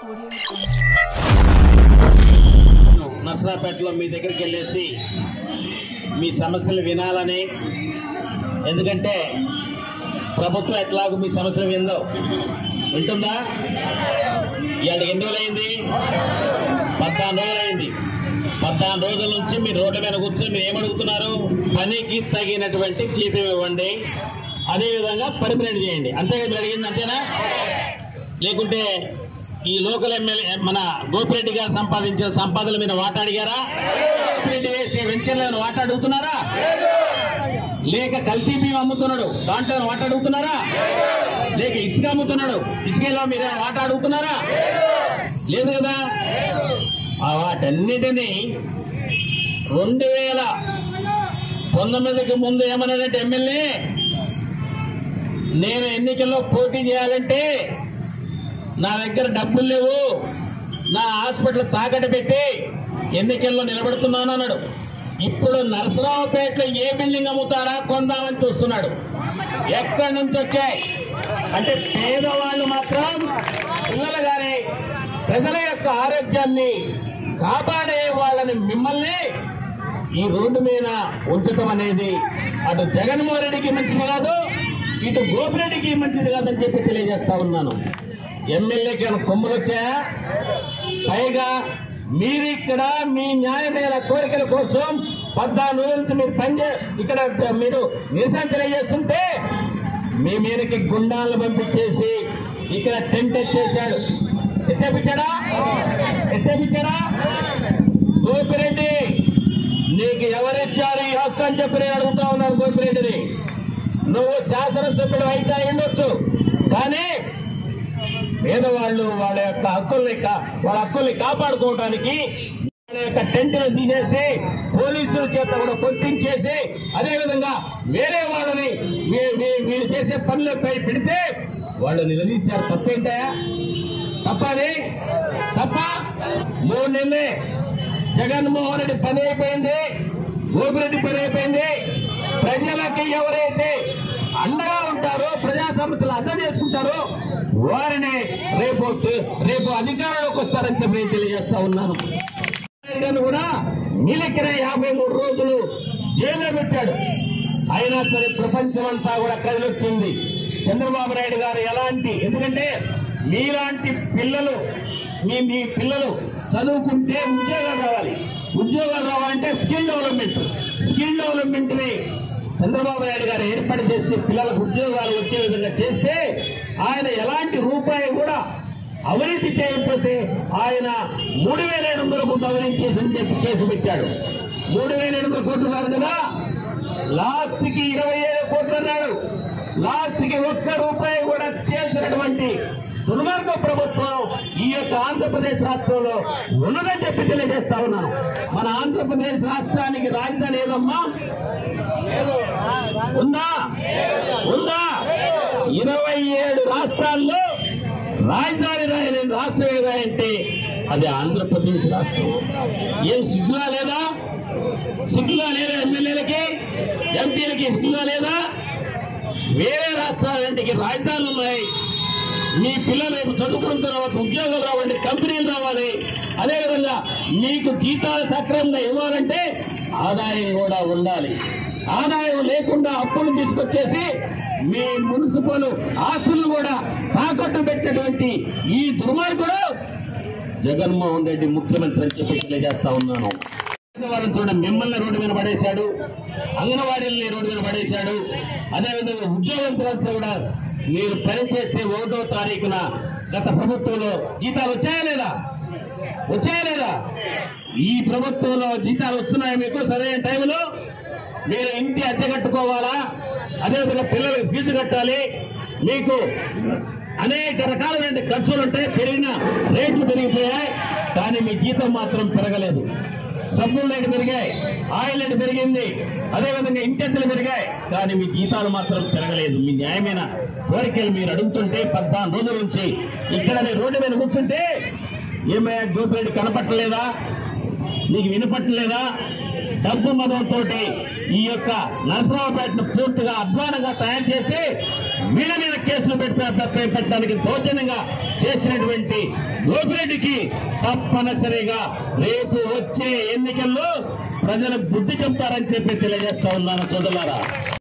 నర్సరాపేటలో మీ దగ్గరికి వెళ్ళేసి మీ సమస్యలు వినాలని ఎందుకంటే ప్రభుత్వం ఎట్లాగో మీ సమస్యలు విందో వింటుందా ఇవాళ ఎన్ని రోజులైంది పద్నాలుగు రోజులైంది పద్నాలుగు రోజుల నుంచి మీరు రోడ్డు మీద కూర్చొని మీరు ఏమడుగుతున్నారు పనికి తగినటువంటి జీతం ఇవ్వండి అదేవిధంగా పర్మినెంట్ చేయండి అంతే మీరు అడిగింది అంతేనా లేకుంటే ఈ లోకల్ ఎమ్మెల్యే మన గోపిరెడ్డి గారు సంపాదించిన సంపాదనలు మీరు వాటా అడిగారా గోపిరెడ్డి వేసే వెంచర్లో ఏమైనా వాటా అడుగుతున్నారా లేక కల్తీ బియ్యం అమ్ముతున్నాడు దాంట్లో ఏమైనా వాటా అడుగుతున్నారా లేక ఇసుక అమ్ముతున్నాడు ఇసుకలో మీరు వాటా అడుగుతున్నారా లేదు కదా ఆ వాటన్నిటినీ రెండు వేల పంతొమ్మిదికి ముందు ఏమన్నాడంటే ఎమ్మెల్యే నేను ఎన్నికల్లో పోటీ చేయాలంటే నా దగ్గర డబ్బులు లేవు నా హాస్పిటల్ తాకట్టు పెట్టి ఎన్నికల్లో నిలబడుతున్నాను అన్నాడు ఇప్పుడు నరసరావుపేటలో ఏ బిల్డింగ్ అమ్ముతారా కొందామని చూస్తున్నాడు ఎక్కడి నుంచి వచ్చాయి అంటే పేదవాళ్ళు మాత్రం పిల్లలు గాని ప్రజల యొక్క ఆరోగ్యాన్ని కాపాడే వాళ్ళని మిమ్మల్ని ఈ రోడ్డు మీద ఉంచటం అనేది అటు జగన్మోహన్ రెడ్డికి మంచిది కాదు ఇటు గోపిరెడ్డికి మంచిది కాదని చెప్పి తెలియజేస్తా ఉన్నాను ఎమ్మెల్యేకి ఏమైనా కొమ్ములు వచ్చాయా పైగా మీరు ఇక్కడ మీ న్యాయమైన కోరికల కోసం పద్నాలుగు రోజుల నుంచి మీరు పనిచే ఇక్కడ మీరు నిరసన తెలియజేస్తుంటే మీ మీదకి గుండాలను పంపించేసి ఇక్కడ టెంట్ ఎత్తేసాడు ఎత్తేపించాడా ఎత్తేపించాడా గోపిరెడ్డి నీకు ఎవరిచ్చారు ఈ హక్కు అని చెప్పి నేను అడుగుతా ఉన్నాను గోపిరెడ్డిని నువ్వు శాసనసభ్యుడు అయితే ఉండొచ్చు కానీ పేదవాళ్ళు వాళ్ళ యొక్క హక్కుల్ని కా- వాళ్ళ హక్కుల్ని కాపాడుకోవడానికి వాళ్ళ యొక్క టెంట్ను తీసేసి పోలీసుల చేత కూడా కొట్టించేసి అదే విధంగా వేరే వాళ్ళని వీ- వీ- వీళ్ళు చేసే పనులపై పెడితే వాళ్ళు నిలదీశారు తప్పేంటయా తప్పది తప్ప మూడు నెలలే జగన్మోహన్ రెడ్డి పని అయిపోయింది గోపిరెడ్డి పని అయిపోయింది ప్రజలకి ఎవరైతే అండగా ఉంటారో ప్రజా సమస్యలు అర్థం చేసుకుంటారో వారిని రేపు రేపు అధికారంలోకి వస్తారని చెప్పి నేను తెలియజేస్తా ఉన్నాను గారిని కూడా నీలెక్కిన యాభై మూడు రోజులు జైల్లో పెట్టాడు అయినా సరే ప్రపంచం అంతా కూడా కదిలొచ్చింది చంద్రబాబు నాయుడు గారు ఎలాంటి ఎందుకంటే మీలాంటి పిల్లలు మీ మీ పిల్లలు చదువుకుంటే ఉద్యోగాలు రావాలి ఉద్యోగాలు రావాలంటే స్కిల్ డెవలప్మెంట్ స్కిల్ డెవలప్మెంట్ ని చంద్రబాబు నాయుడు గారు ఏర్పాటు చేసి పిల్లలకు ఉద్యోగాలు వచ్చే విధంగా చేస్తే ఆయన ఎలాంటి రూపాయి కూడా అవినీతి చేయకపోతే ఆయన మూడు వేల ఏడు వందల కోట్లు అవినీతి చేసని చెప్పి కేసు పెట్టాడు మూడు వేల ఏడు వందల కోట్లు కాదు కదా లాస్ట్ కి ఇరవై ఏడు కోట్లు అన్నాడు లాస్ట్ కి ఒక్క రూపాయి కూడా చేసినటువంటి దుర్మార్గ ప్రభుత్వం ఈ యొక్క ఆంధ్రప్రదేశ్ రాష్ట్రంలో ఉన్నదని చెప్పి తెలియజేస్తా ఉన్నాను మన ఆంధ్రప్రదేశ్ రాష్ట్రానికి రాజధాని ఏదమ్మా ఉందా ఉందా ఇరవై ఏడు రాష్ట్రాల్లో రాజధాని రాయని రాష్ట్రం ఏదా అంటే అది ఆంధ్రప్రదేశ్ రాష్ట్రం ఏం సిగ్గుగా లేదా సిగ్గుగా లేదా ఎమ్మెల్యేలకి ఎంపీలకి సిగ్గుగా లేదా వేరే రాష్ట్రాలంటికి రాజధానులు ఉన్నాయి మీ పిల్లలు రేపు చదువుకున్న తర్వాత ఉద్యోగాలు రావాలి కంపెనీలు రావాలి అదేవిధంగా మీకు జీతాలు సక్రమంగా ఇవ్వాలంటే ఆదాయం కూడా ఉండాలి ఆదాయం లేకుండా అప్పులు తీసుకొచ్చేసి మీ మున్సిపల్ ఆస్తులు కూడా తాకట్టు పెట్టినటువంటి ఈ దుర్మార్గుడు జగన్మోహన్ రెడ్డి ముఖ్యమంత్రి అని చెప్పి తెలియజేస్తా ఉన్నాను వాళ్ళని చూడండి మిమ్మల్ని రోడ్డు మీద పడేశాడు అంగన్వాడీల్ని రోడ్డు మీద పడేశాడు అదేవిధంగా ఉద్యోగస్తులంతా కూడా మీరు పని చేస్తే ఒకటో తారీఖున గత ప్రభుత్వంలో జీతాలు వచ్చాయా లేదా వచ్చాయా లేదా ఈ ప్రభుత్వంలో జీతాలు వస్తున్నాయి మీకు సరైన టైంలో మీరు ఇంటి అద్దె కట్టుకోవాలా అదేవిధంగా పిల్లలకు ఫీజు కట్టాలి మీకు అనేక రకాలైన ఖర్చులు ఉంటాయి పెరిగిన రేట్లు పెరిగిపోయాయి కానీ మీ జీతం మాత్రం పెరగలేదు సబ్బులు రేటు పెరిగాయి ఆయిల్ రేటు పెరిగింది అదేవిధంగా ఇంటెంతలు పెరిగాయి కానీ మీ జీతాలు మాత్రం పెరగలేదు మీ న్యాయమైన కోరికలు మీరు అడుగుతుంటే పద్నాలుగు రోజుల నుంచి ఇక్కడ నేను రోడ్డు మీద కూర్చుంటే ఏమయ్యా గోపిరెడ్డి కనపట్టలేదా నీకు వినపట్టలేదా డబ్బు మదంతో ఈ యొక్క నరసరావుపేటను పూర్తిగా అధ్వానంగా తయారు చేసి వీళ్ళ మీద కేసులు పెట్ట- పెట్టడానికి దౌర్జన్యంగా చేసినటువంటి గోపిరెడ్డికి తప్పనిసరిగా రేపు వచ్చే ఎన్నికల్లో ప్రజలు బుద్ధి చెప్తారని చెప్పి తెలియజేస్తా ఉన్నాను సోదరులారా